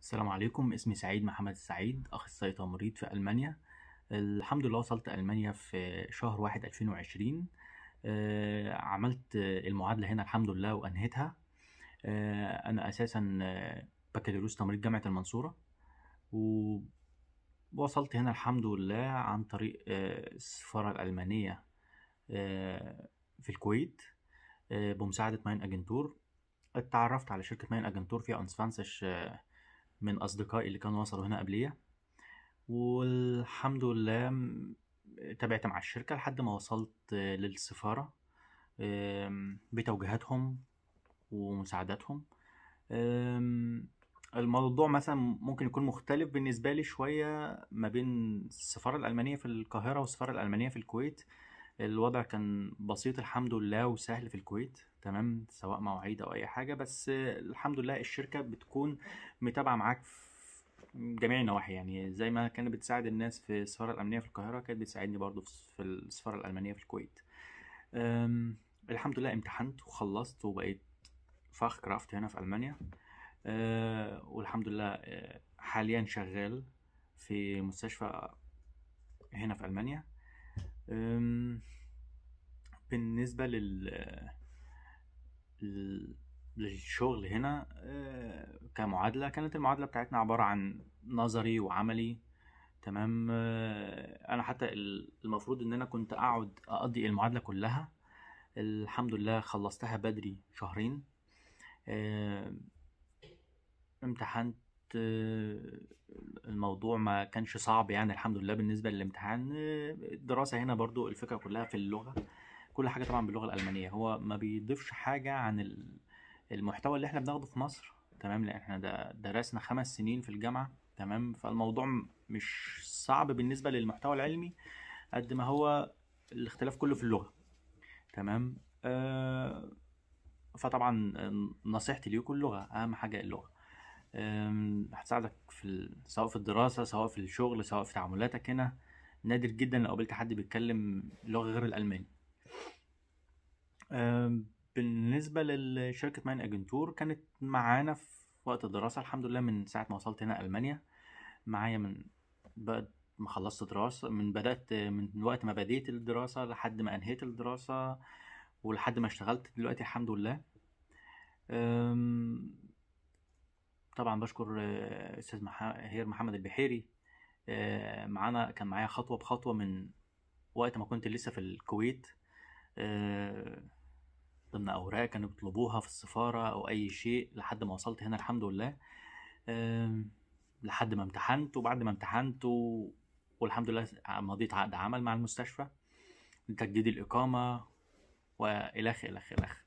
السلام عليكم اسمي سعيد محمد السعيد أخصائي تمريض في ألمانيا الحمد لله وصلت ألمانيا في شهر واحد ألفين وعشرين عملت المعادلة هنا الحمد لله وأنهيتها آه، أنا أساسا آه، بكالوريوس تمريض جامعة المنصورة ووصلت هنا الحمد لله عن طريق آه، السفارة الألمانية آه، في الكويت آه، بمساعدة ماين أجنتور اتعرفت على شركة ماين أجنتور في أنسفانسش آه، من أصدقائي اللي كانوا وصلوا هنا قبلية والحمد لله م- تابعت مع الشركة لحد ما وصلت آه، للسفارة آم، بتوجيهاتهم ومساعداتهم آم، الموضوع مثلا ممكن يكون مختلف بالنسبة لي شوية ما بين السفارة الألمانية في القاهرة والسفارة الألمانية في الكويت الوضع كان بسيط الحمد لله وسهل في الكويت تمام سواء مواعيد أو أي حاجة بس الحمد لله الشركة بتكون متابعة معاك في جميع النواحي يعني زي ما كانت بتساعد الناس في السفارة الألمانية في القاهرة كانت بتساعدني برضو في في السفارة الألمانية في الكويت أم، الحمد لله امتحنت وخلصت وبقيت فاخ كرافت هنا في ألمانيا أه، والحمد لله أه، حاليا شغال في مستشفى هنا في ألمانيا أم، بالنسبة لل لل- للشغل هنا أه، كمعادلة كانت المعادلة بتاعتنا عبارة عن نظري وعملي تمام أه، أنا حتى ال- المفروض إن أنا كنت أقعد أقضي المعادلة كلها الحمد لله خلصتها بدري شهرين أه، امتحنت آه، الموضوع ما كانش صعب يعني الحمد لله بالنسبة للامتحان آه، الدراسة هنا برضو الفكرة كلها في اللغة كل حاجة طبعا باللغة الألمانية هو ما بيضيفش حاجة عن ال- المحتوى اللي احنا بناخده في مصر تمام لأن احنا دا- درسنا خمس سنين في الجامعة تمام فالموضوع م- مش صعب بالنسبة للمحتوى العلمي قد ما هو الاختلاف كله في اللغة تمام آه فطبعا نصيحتي ليكم اللغة أهم حاجة اللغة أم، هتساعدك في ال... سواء في الدراسة سواء في الشغل سواء في تعاملاتك هنا نادر جدا لو قابلت حد بيتكلم لغة غير الألماني أم، بالنسبة لشركة ماين أجنتور كانت معانا في وقت الدراسة الحمد لله من ساعة ما وصلت هنا ألمانيا معايا من بعد ما خلصت دراسة من بدأت من وقت ما بديت الدراسة لحد ما أنهيت الدراسة ولحد ما اشتغلت دلوقتي الحمد لله أم، طبعا بشكر آه، استاذ مح- هير محمد البحيري آه، معانا كان معايا خطوه بخطوه من وقت ما كنت لسه في الكويت آه، ضمن اوراق كانوا بيطلبوها في السفاره او اي شيء لحد ما وصلت هنا الحمد لله آه، لحد ما امتحنت وبعد ما امتحنت و... والحمد لله مضيت عقد عمل مع المستشفى لتجديد الاقامه والخ الخ الخ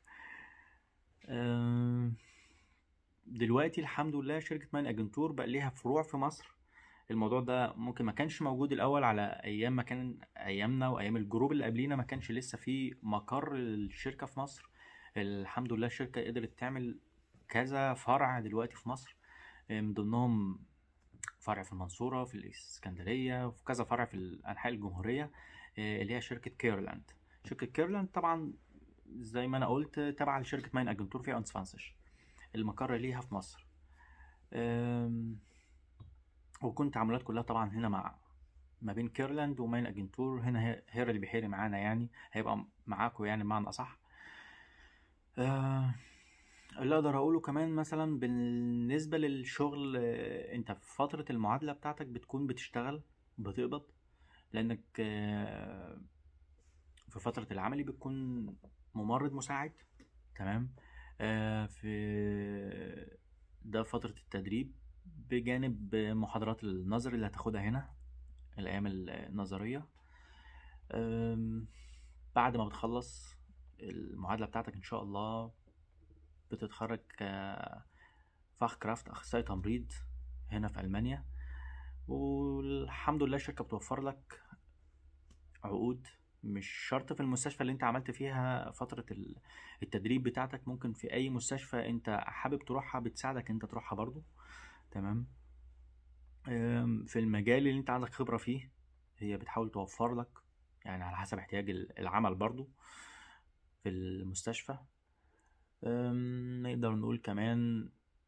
آه، دلوقتي الحمد لله شركة مان اجنتور بقى ليها فروع في مصر الموضوع ده ممكن ما كانش موجود الاول على ايام ما كان ايامنا وايام الجروب اللي قبلينا ما كانش لسه في مقر للشركة في مصر الحمد لله الشركة قدرت تعمل كذا فرع دلوقتي في مصر من ضمنهم فرع في المنصورة في الإسكندرية وفي كذا فرع في أنحاء الجمهورية آه، اللي هي شركة كيرلاند شركة كيرلاند طبعا زي ما أنا قلت تابعة لشركة ماين أجنتور في أنسفانسش المقر ليها في مصر أم، وكنت تعاملات كلها طبعا هنا مع ما بين كيرلاند وماين اجنتور هنا هي- هير البحيري معانا يعني هيبقى معاكم يعني بمعنى اصح أه، اللي اقدر اقوله كمان مثلا بالنسبه للشغل أه، انت في فتره المعادله بتاعتك بتكون بتشتغل بتقبض لانك أه، في فتره العملي بتكون ممرض مساعد تمام آه، في ده فترة التدريب بجانب محاضرات النظر اللي هتاخدها هنا الأيام النظرية أم، بعد ما بتخلص المعادلة بتاعتك إن شاء الله بتتخرج كفاخ كرافت أخصائي تمريض هنا في ألمانيا والحمد لله الشركة بتوفر لك عقود مش شرط في المستشفى اللي انت عملت فيها فترة ال- التدريب بتاعتك ممكن في اي مستشفى انت حابب تروحها بتساعدك انت تروحها برضو تمام أم، في المجال اللي انت عندك خبرة فيه هي بتحاول توفر لك يعني على حسب احتياج ال- العمل برضو في المستشفى أم، نقدر نقول كمان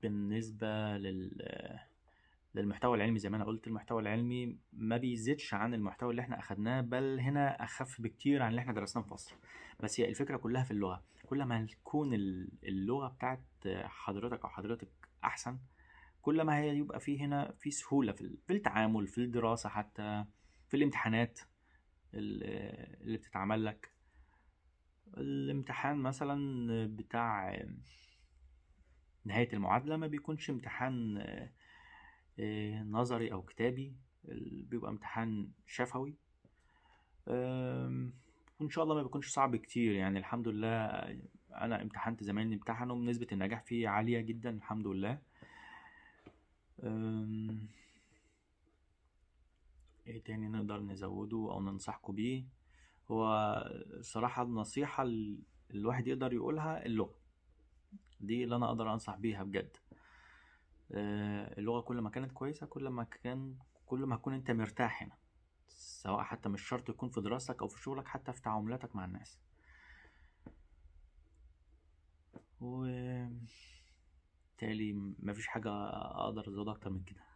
بالنسبة لل للمحتوى العلمي زي ما انا قلت المحتوى العلمي ما بيزيدش عن المحتوى اللي احنا اخدناه بل هنا اخف بكتير عن اللي احنا درسناه في مصر بس هي الفكرة كلها في اللغة كل ما تكون ال- اللغة بتاعت حضرتك او حضرتك احسن كل ما هي يبقى في هنا في سهولة في ال- في التعامل في الدراسة حتى في الامتحانات ال- اللي بتتعمل لك الامتحان مثلا بتاع نهاية المعادلة ما بيكونش امتحان آه، آه، نظري أو كتابي ال- بيبقى امتحان شفوي آم، وإن شاء الله ما بيكونش صعب كتير يعني الحمد لله أنا امتحنت زمايلي امتحنوا نسبة النجاح فيه عالية جدا الحمد لله آم، ايه تاني نقدر نزوده أو ننصحكم بيه هو الصراحة النصيحة ال- الواحد يقدر يقولها اللغة دي اللي أنا أقدر أنصح بيها بجد آه، اللغة كل ما كانت كويسة كل ما كان كل ما هتكون أنت مرتاح هنا سواء حتى مش شرط يكون في دراستك أو في شغلك حتى في تعاملاتك مع الناس و تالي مفيش حاجة أقدر أزود أكتر من كده